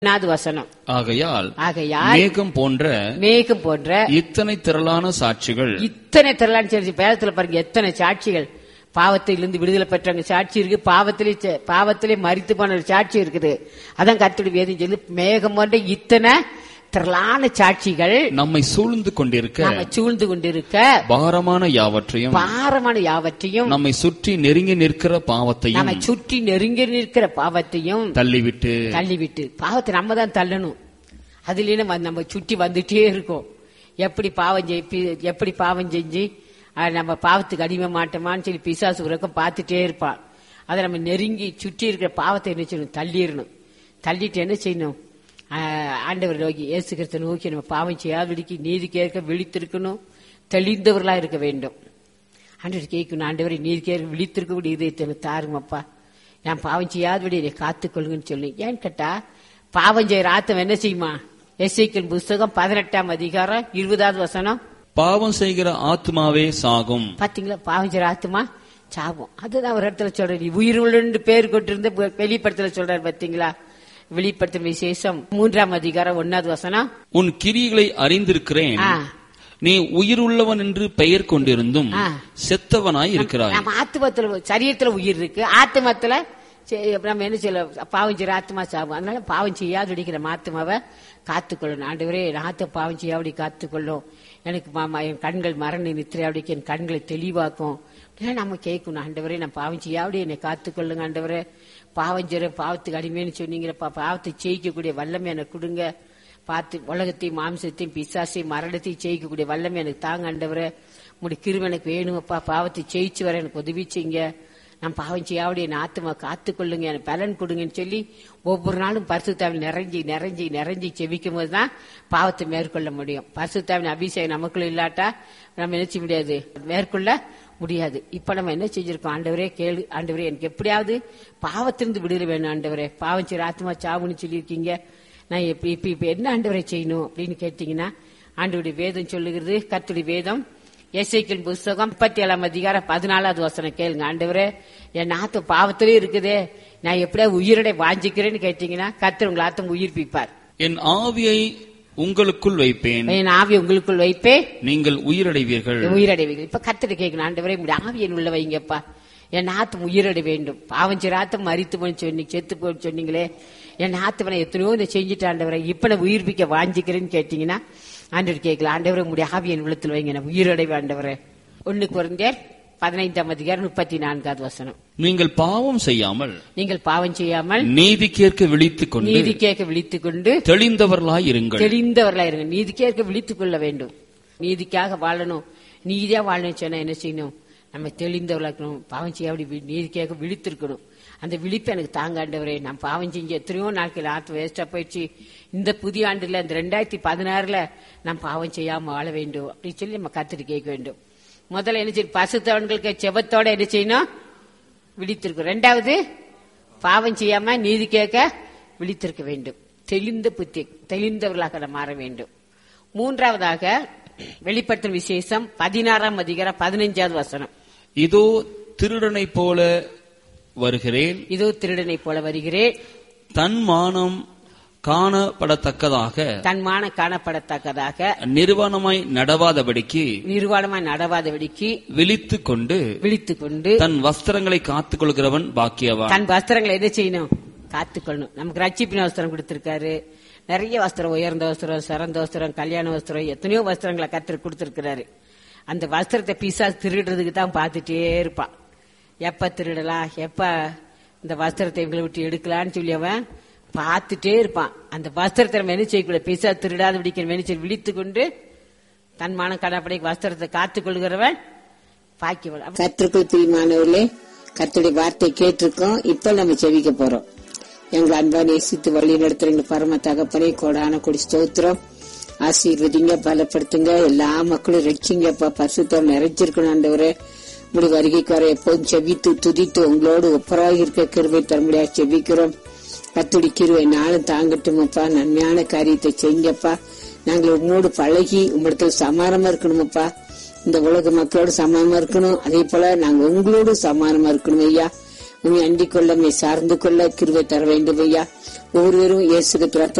ஒன்னாவது வசனம் ஆகையால் ஆகையால் மேகம் போன்ற மேகம் போன்ற இத்தனை திரளான சாட்சிகள் இத்தனை திரளான்னு சொல்லி வேதத்துல பாருங்க எத்தனை சாட்சிகள் பாவத்திலிருந்து விடுதலை பெற்றவங்க சாட்சி இருக்கு பாவத்திலே செ- பாவத்திலே மரித்து போன ஒரு சாட்சி இருக்குது அதான் கத்துடைய வேதம் சொல்லி மேகம் போன்ற இத்தனை திரளான சாட்சிகள் நம்மை சூழ்ந்து கொண்டிருக்க நாம சூழ்ந்து கொண்டிருக்க பாரமான யாவற்றையும் பாரமான யாவற்றையும் நம்மை சுற்றி நெருங்கி நிற்கிற பாவத்தையும் நம்மை சுற்றி நெருங்கி நிற்கிற பாவத்தையும் தள்ளிவிட்டு தள்ளிவிட்டு பாவத்தை நம்ம தான் தள்ளணும் அதுல நம்ம நம்ம சுற்றி வந்துட்டே இருக்கோம் எப்படி பாவம் செய் பி- எப்படி பாவம் செஞ்சு அஹ், நம்ம பாவத்துக்கு அடிமை மாட்டோமான்னு சொல்லி பிசாசு உறக்கம் பார்த்துட்டே இருப்பான் அதை நம்ம நெருங்கி சுற்றி இருக்கிற பாவத்தை என்ன செய்யணும் தள்ளிடணும் தள்ளிட்டு என்ன செய்யணும் அஹ், ஆண்டவர் நோக்கி இயேசு கிறிஸ்து நோக்கி நம்ம பாவம் செய்யாதபடிக்கு நீதி கேட்க விழித்திருக்கணும் தெளிந்தவர்களா இருக்க வேண்டும் ஆண்டவர் கேட்கணும் ஆண்டவரை நீர் கேட்க விழித்திருக்கக்கூடிய இதயத்தை எனக்கு தாருங்கப்பா நான் பாவம் செய்யாதபடி என்னை காத்துக்கொள்ளுங்கன்னு சொல்லி ஏன் கேட்டா பாவம் செய்யற ஆத்தம் என்ன செய்யுமா எஸ்ஐக்கின் புஸ்தகம் பதினெட்டாம் அதிகாரம் இருபதாவது வசனம் பாவம் செய்கிற ஆத்மாவே சாகும் பாத்தீங்களா பாவம் செய்யற ஆத்துமா சாபம் அதுதான் ஒரு இடத்துல சொல்றாரு உயிர் உள்ளன்னு பேர் கொண்டிருந்த வெளிப்படத்துல சொல்றாரு பாத்தீங்களா வெளிப்படுத்தும் விசேஷம் மூன்றாம் அதிகாரம் ஒன்னாவது வசனம் உன் கிரிகளை அறிந்திருக்கிறேன் ஆ. நீ உயிர் உள்ளவன் என்று பெயர் கொண்டிருந்தும் ஆ. செத்தவனாய் இருக்கிறாய் நம்ம ஆத்மத்துல சரீரத்துல உயிர் இருக்கு ஆத்மத்துல சே- நம்ம என்ன செய்யல பாவம் செய்யற ஆத்மா சாபம் அதனால பாவம் செய்யாது அடிக்கிற ஆத்மாவை காத்துக்கொள்ளணும் ஆண்டவரே என் ஆத்த பாவம் செய்யாபடி காத்துக்கொள்ளும் எனக்கு மாமா என் கண்கள் மரண நித்திரையாடிக்கு என் கண்களை தெளிவாக்கும் அப்படின்னா நம்ம கேட்கணும் ஆண்டவரே நான் பாவம் செய்யாபடி என்னை காத்துக்கொள்ளுங்க ஆண்டவரே பாவம் செய்யற பாவத்துக்கு அடிமைன்னு சொன்னீங்கப்பா பாவத்தை ஜெயிக்கக்கூடிய வல்லமை எனக்கு கொடுங்க பார்த்து உலகத்தையும் மாம்சத்தையும் பிசாசையும் மரணத்தையும் ஜெயிக்கக்கூடிய வல்லமை எனக்கு தாங்க ஆண்டவரே உங்களுடைய கிருபை எனக்கு வேணுமப்பா பாவத்தை ஜெயிச்சு வர எனக்கு உதவி செய்யுங்க நான் பாவம் செய்யாவுடைய என் ஆத்மா காத்துக்கொள்ளுங்க எனக்கு பலன் கொடுங்கன்னு சொல்லி ஒவ்வொரு நாளும் பரிசுத்தாவில் நிறைஞ்சி நிறைஞ்சி நிறைஞ்சி செவிக்கும் போது தான் பாவத்தை மேற்கொள்ள முடியும் பரிசுத்தாவின் அபிஷேகம் நமக்குள்ள இல்லாட்டா நம்ம என்ன செய்ய முடியாது மேற்கொள்ள முடியாது இப்ப நம்ம என்ன செஞ்சிருக்கோம் ஆண்டவரே கேளு ஆண்டவரே எனக்கு எப்படியாவது பாவத்திலிருந்து விடுதலை வேணும் ஆண்டவரே பாவம் செய்யற ஆத்மா சாவுன்னு சொல்லியிருக்கீங்க நான் இப்ப இப்ப இப்ப என்ன ஆண்டவரை செய்யணும் அப்படின்னு கேட்டீங்கன்னா ஆண்டவருடைய வேதம் சொல்லுகிறது கர்த்தருடைய வேதம் எஸ்ஐக்கின் புஸ்தகம் முப்பத்தி ஏழாம் அதிகாரம் பதினாலாவது வசனம் கேளுங்க ஆண்டவரே என் ஆத்து பாவத்திலே இருக்குதே நான் எப்படியா உயிரடை வாஞ்சிக்கிறேன்னு கேட்டீங்கன்னா கர்த்தர் உங்கள் ஆத்தம் உயிர்ப்பிப்பார் என் ஆவியை உங்களுக்குள் வைப்பேன் என் ஆவி உங்களுக்குள் வைப்பே நீங்கள் உயிரடைவீர்கள் உயிரடைவீர்கள் இப்ப கர்த்தரை கேட்கணும் ஆண்டவரே உங்களுடைய ஆவியன் உள்ள வைங்கப்பா என் ஆத்தம் உயிரட வேண்டும் பாவம் செய்ற ஆத்தம் மறித்து போய் சொன்னீங்க செத்து போய் சொன்னீங்களே என் ஆத்தவனை எத்தனையோ இந்த செஞ்சுட்டு ஆண்டவரை இப்ப நான் உயிர்ப்பிக்க வாஞ்சிக்கிறேன்னு கேட்டீங்கன்னா ஆண்டவர் கேட்கல ஆண்டவரை உங்களுடைய ஆவியன் உள்ளத்தில் வைங்க நான் உயிரடைவு ஆண்டவரே ஒண்ணு குறைந்தேர் பதினைந்தாம் அதிகாரம் முப்பத்தி நான்காவது வசனம் நீங்கள் பாவம் செய்யாமல் நீங்கள் பாவம் செய்யாமல் நீதி கேட்க விழித்துக் கொண்டு நீதி கேட்க விழித்துக் கொண்டு தெளிந்தவர்களாய் இருங்கள் தெளிந்தவர்களா இருங்க நீதி கேட்க விழித்துக் கொள்ள வேண்டும் நீதிக்காக வாழணும் நீதியா வாழணும் சொன்னா என்ன செய்யணும் நம்ம தெளிந்தவர்களா இருக்கணும் பாவம் செய்ய அப்படி நீதி கேட்க விழித்திருக்கணும் அந்த விழிப்பு எனக்கு தாங்க ஆண்டவரே நான் பாவம் செஞ்சு எத்தனையோ நாட்கள் ஆத்து வேஸ்டா போயிடுச்சு இந்த புதிய ஆண்டுல இந்த ரெண்டாயிரத்தி பதினாறுல நான் பாவம் செய்யாம வாழ வேண்டும் அப்படின்னு சொல்லி நம்ம கத்துட்டு கேட்க வேண்டும் முதல்ல என்ன செய்யணும் பசுத்தவன்களுக்கு செபத்தோட என்ன செய்யணும் விழித்திருக்கும் ரெண்டாவது பாவம் செய்யாம நீதி கேட்க விழித்திருக்க வேண்டும் தெளிந்த புத்தி தெளிந்தவர்களாக நாம் மாற வேண்டும் மூன்றாவதாக வெளிப்படுத்தும் விசேஷம் பதினாறாம் அதிகாரம் பதினைஞ்சாவது வசனம் இதோ திருடனைப் போல வருகிறேன் இதோ திருடனை போல வருகிறேன் தன் மானம் காணப்படத்தக்கதாக தன்மான காணப்படத்தக்கதாக நிர்வாணமாய் நடவாதபடிக்கு நிர்வாணமாய் நடவாதபடிக்கு விழித்துக் கொண்டு விழித்துக் கொண்டு தன் வஸ்திரங்களை காத்துக் கொள்கிறவன் பாக்கியவான் தன் வஸ்திரங்களை என்ன செய்யணும் காத்துக்கொள்ளணும் நமக்கு ரட்சிப்பின வஸ்திரம் கொடுத்திருக்காரு நிறைய வஸ்திரம் உயர்ந்த வஸ்திரம் சிறந்த வஸ்திரம் கல்யாண வஸ்திரம் எத்தனையோ வஸ்திரங்களை கத்திர கொடுத்திருக்கிறாரு அந்த வஸ்திரத்தை பீசா திருடுறதுக்கு தான் பார்த்துட்டே இருப்பான் எப்ப திருடலாம் எப்ப இந்த வஸ்திரத்தை இவங்களை விட்டு எடுக்கலாம்னு சொல்லி அவன் பார்த்துட்டே இருப்பான் அந்த வஸ்திரத்தை நம்ம என்ன செய்யக்கூடாது பீசா திருடாத பிடிக்கிற என்ன செய்ய விழித்து கொண்டு தன் மான கடப்படை வஸ்திரத்தை காத்துக் கொள்கிறவன் பாக்கியவன் கத்திற்குள் பிரியமானவர்களே கர்த்தருடைய வார்த்தை கேட்டிருக்கோம் இப்ப நம்ம செவிக்க போறோம் எங்களை அன்பா நேசித்து வழி நடத்துறீங்க பரம தகப்பனே கோடான கொடி ஸ்தோத்திரம் ஆசீர்வதிங்க பலப்படுத்துங்க எல்லா மக்களும் ரட்சிங்கப்பா பசுத்தம் நிறைஞ்சிருக்கணும் ஆண்டவரே முடி வருகைக்கு வர எப்போதும் செவித்து துதித்து உங்களோடு ஒப்பராக இருக்க கிருபை தரும்படியா செவிக்கிறோம் கத்துடி கிருவை நாளும் தாங்கட்டுமப்பா நன்மையான காரியத்தை செய்யுங்கப்பா நாங்கள் உங்களோடு பழகி உங்களிடத்தில் சமானமா இருக்கணுமப்பா இந்த உலக மக்களோடு சமானமா இருக்கணும் அதே போல நாங்க உங்களோடு சமானமா இருக்கணும் ஐயா உண்மை அண்டிக் கொள்ள உம்மை சார்ந்து கொள்ள கிருபை தர வேண்டும் ஐயா ஒவ்வொருவரும் இயேசுக்கு